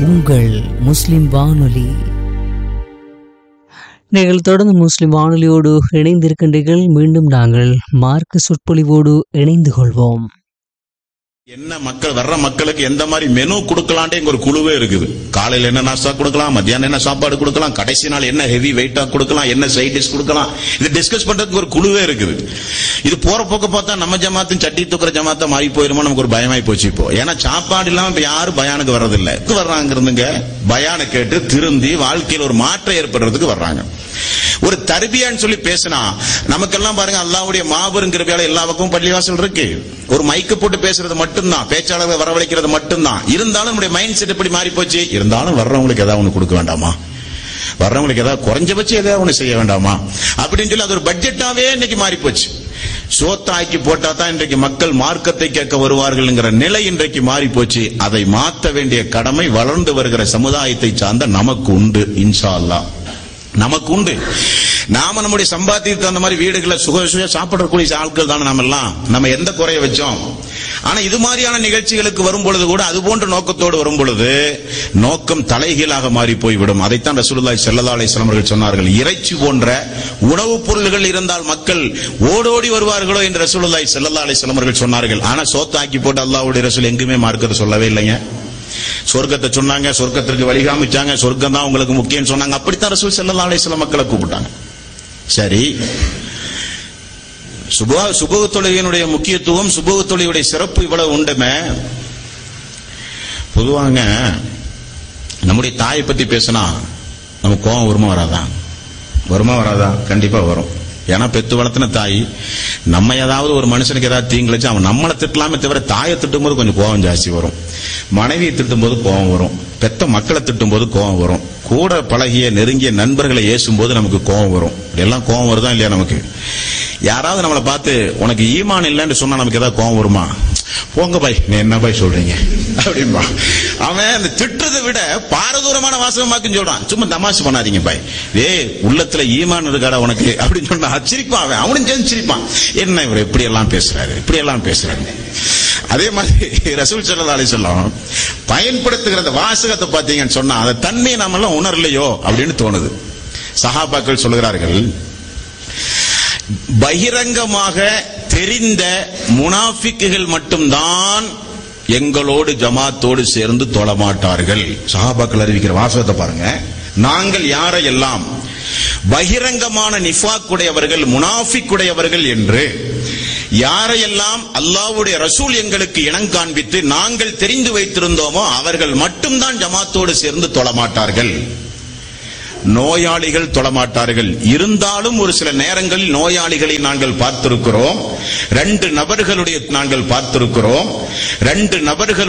உங்கள் முஸ்லிம் வானொலி நீங்கள் தொடர்ந்து முஸ்லிம் வானொலியோடு இணைந்திருக்கின்றீர்கள் மீண்டும் நாங்கள் மார்க்க சொற்பொழிவோடு இணைந்து கொள்வோம் என்ன மக்கள் வர்ற மக்களுக்கு எந்த மாதிரி மெனு கொடுக்கலான்டே இங்க ஒரு குழுவே இருக்குது காலையில என்ன நாஸ்டா கொடுக்கலாம் மத்தியானம் என்ன சாப்பாடு கொடுக்கலாம் கடைசி நாள் என்ன ஹெவி வெயிட்டா கொடுக்கலாம் என்ன சைட் டிஷ் கொடுக்கலாம் இது டிஸ்கஸ் பண்றதுக்கு ஒரு குழுவே இருக்குது இது போற போக்க பார்த்தா நம்ம ஜமாத்தும் சட்டி தூக்குற ஜமாத்தா மாறி போயிருமோ நமக்கு ஒரு பயமாய் போச்சு இப்போ ஏன்னா சாப்பாடு இல்லாம இப்ப யாரும் பயானுக்கு வர்றதில்ல எதுக்கு வர்றாங்க இருந்துங்க பயானை கேட்டு திருந்தி வாழ்க்கையில் ஒரு மாற்றம் ஏற்படுறதுக்கு வர்றாங்க ஒரு தர்பியான்னு சொல்லி பேசினா நமக்கெல்லாம் பாருங்க அல்லாவுடைய மாபெரும் கிருபையால எல்லா பக்கமும் பள்ளிவாசல் இருக்கு ஒரு மைக்கு போட்டு பேசுறது மட்டும்தான் பேச்சாளர்களை வரவழைக்கிறது மட்டும்தான் இருந்தாலும் நம்முடைய மைண்ட் செட் எப்படி மாறி போச்சு இருந்தாலும் வர்றவங்களுக்கு ஏதாவது ஒண்ணு கொடுக்க வேண்டாமா வர்றவங்களுக்கு ஏதாவது குறைஞ்சபட்சம் ஏதாவது ஒண்ணு செய்ய வேண்டாமா அப்படின்னு சொல்லி அது ஒரு பட்ஜெட்டாவே இன்னைக்கு மாறி போச்சு சோத்தாக்கி போட்டா தான் இன்றைக்கு மக்கள் மார்க்கத்தை கேட்க வருவார்கள்ங்கிற நிலை இன்றைக்கு மாறி போச்சு அதை மாற்ற வேண்டிய கடமை வளர்ந்து வருகிற சமுதாயத்தை சார்ந்த நமக்கு உண்டு இன்ஷா அல்லாஹ் நமக்கு உண்டு நாம நம்முடைய சம்பாத்தியத்துக்கு அந்த மாதிரி வீடுகளை சுக சுய சாப்பிடக்கூடிய ஆட்கள் தானே நம்ம எல்லாம் நம்ம எந்த குறைய வச்சோம் ஆனா இது மாதிரியான நிகழ்ச்சிகளுக்கு வரும் பொழுது கூட அது போன்ற நோக்கத்தோடு வரும் பொழுது நோக்கம் தலைகீழாக மாறி போய்விடும் அதைத்தான் ரசூலுல்லாஹி ஸல்லல்லாஹு அலைஹி வஸல்லம் அவர்கள் சொன்னார்கள் இறைச்சி போன்ற உணவுப் பொருள்கள் இருந்தால் மக்கள் ஓடோடி வருவார்களோ என்று ரசூலுல்லாஹி ஸல்லல்லாஹு அலைஹி வஸல்லம் அவர்கள் சொன்னார்கள் ஆனா சோத்தாக்கி போட்டு அல்லாஹ்வுடைய ரசூல் எங்குமே மார்க்கத்தை சொல்லவே இல்லைங்க சொர்க்கத்தை சொன்னாங்க சொர்க்கத்திற்கு வழி காமிச்சாங்க சொர்க்கம் தான் உங்களுக்கு முக்கியம் சொன்னாங்க அப்படித்தான் ரசூல் ஸல்லல்லாஹு அலைஹி வஸல்லம் மக்களை கூப்பிட்டாங்க சரி சுப சுபக தொழுகையினுடைய முக்கியத்துவம் சுபக தொழுகையுடைய சிறப்பு இவ்வளவு உண்டுமே பொதுவாங்க நம்முடைய தாயை பத்தி பேசினா நமக்கு கோபம் வருமா வராதா வருமா வராதா கண்டிப்பா வரும் ஏன்னா பெத்து வளர்த்தின தாய் நம்ம ஏதாவது ஒரு மனுஷனுக்கு ஏதாவது தீங்கிழிச்சு அவன் நம்மளை திட்டலாமே தவிர தாயை திட்டும் போது கொஞ்சம் கோபம் ஜாஸ்தி வரும் மனைவியை திட்டும் போது கோபம் வரும் பெத்த மக்களை திட்டும் போது கோபம் வரும் கூட பழகிய நெருங்கிய நண்பர்களை ஏசும் போது நமக்கு கோபம் வரும் எல்லாம் கோபம் வருதா இல்லையா நமக்கு யாராவது நம்மளை பார்த்து உனக்கு ஈமான் இல்லைன்னு சொன்னா நமக்கு ஏதாவது கோபம் வருமா போங்க பாய் நீ என்ன பாய் சொல்றீங்க அப்படின்பா அவன் அந்த திட்டுறதை விட பாரதூரமான வாசகமாக்குன்னு சொல்றான் சும்மா தமாசு பண்ணாதீங்க பாய் ஏய் உள்ளத்துல ஈமான் இருக்காடா உனக்கு அப்படின்னு சொன்னா சிரிப்பான் அவன் அவனும் சேர்ந்து சிரிப்பான் என்ன இவர் இப்படி எல்லாம் பேசுறாரு இப்படி எல்லாம் பேசுறாரு அதே மாதிரி ரசூல் ஸல்லல்லாஹு அலைஹி வஸல்லம் பயன்படுத்துகிற அந்த வாசகத்தை பார்த்தீங்கன்னு சொன்னா அந்த தன்மையை நாம எல்லாம் உணரலையோ அப்படின்னு தோணுது சஹாபாக்கள் சொல்கிறார்கள் பகிரங்கமாக தெரிந்த முனாஃபிக்குகள் மட்டும்தான் எங்களோடு ஜமாத்தோடு சேர்ந்து தொழமாட்டார்கள் சஹாபாக்கள் அறிவிக்கிற வாசகத்தை பாருங்க நாங்கள் யாரையெல்லாம் பகிரங்கமான நிஃபாக் உடையவர்கள் முனாஃபிக் உடையவர்கள் என்று யாரையெல்லாம் அல்லாஹ்வுடைய ரசூல் எங்களுக்கு இனம் காண்பித்து நாங்கள் தெரிந்து வைத்திருந்தோமோ அவர்கள் மட்டும்தான் ஜமாத்தோடு சேர்ந்து தொழமாட்டார்கள் நோயாளிகள் தொழமாட்டார்கள் இருந்தாலும் ஒரு சில நேரங்களில் நோயாளிகளை நாங்கள் பார்த்திருக்கிறோம் ரெண்டு நபர்களுடைய நாங்கள் பார்த்திருக்கிறோம் ரெண்டு நபர்களுடைய